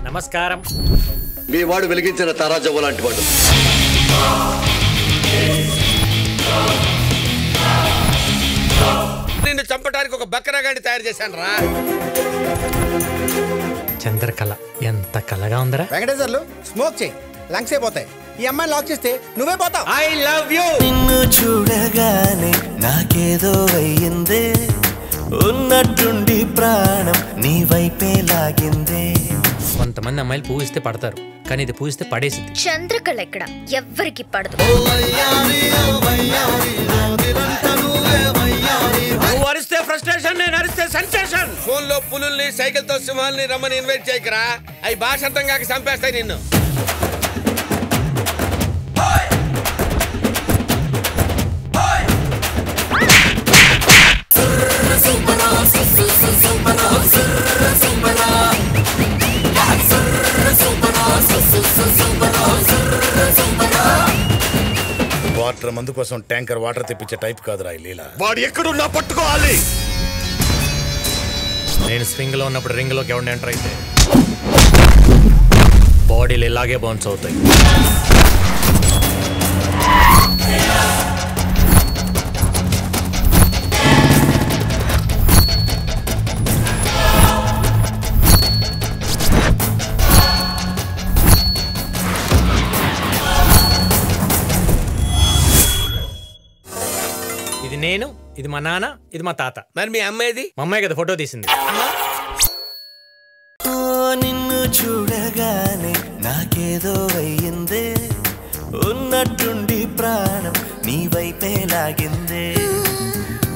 నమస్కారం మీ వాడు వెలిగించిన తారాజవ్వ లాంటి వాడు నిన్ను చంపడానికి ఒక బక్రాగాడిని తయారు చేశాను రా చంద్రకళ ఎంత కళగా ఉందరా వెంకటేశ్వర్లు స్మోక్ చేయి లంగ్స్ అయిపోతాయి ఈ అమ్మాయిని లాక్ చేస్తే నువ్వే పోతావు ఐ లవ్ యూ నిన్ను చూడగానే నాకేదో అయ్యిందే ఉన్నట్టుండి ప్రాణం నీ వైపే లాగిందే కొంతమంది అమ్మాయిలు పూజిస్తే పడతారు కానీ ఇది పూజిస్తే పడేసింది చంద్రకళ ఎక్కడ ఎవ్వరికి పడదు నువ్వు అరిస్తే ఫ్రస్ట్రేషన్ నేను అరిస్తే సెన్సేషన్ ఫోన్ లో పులుల్ని సైకిల్ తో సింహాల్ని రమ్మని ఇన్వైట్ చేయకరా అవి భాష అర్థం కాక చంపేస్తాయి నిన్ను వాటర్ మందు కోసం ట్యాంకర్ వాటర్ తెప్పించే టైప్ కాదురా ఈ లీల వాడు ఎక్కడున్నా పట్టుకోవాలి నేను స్వింగ్ లో ఉన్నప్పుడు రింగ్ లోకి ఎవరిని ఎంటర్ అయితే బాడీలు ఇలాగే బౌన్స్ అవుతాయి ఇది నేను ఇది మా నాన్న ఇది మా తాత మరి మీ అమ్మాయిది మా అమ్మాయి కదా ఫోటో తీసింది ఓ నిన్ను చూడగానే నాకేదో అయ్యిందే ఉన్నట్టుండి ప్రాణం నీ వైపే లాగిందే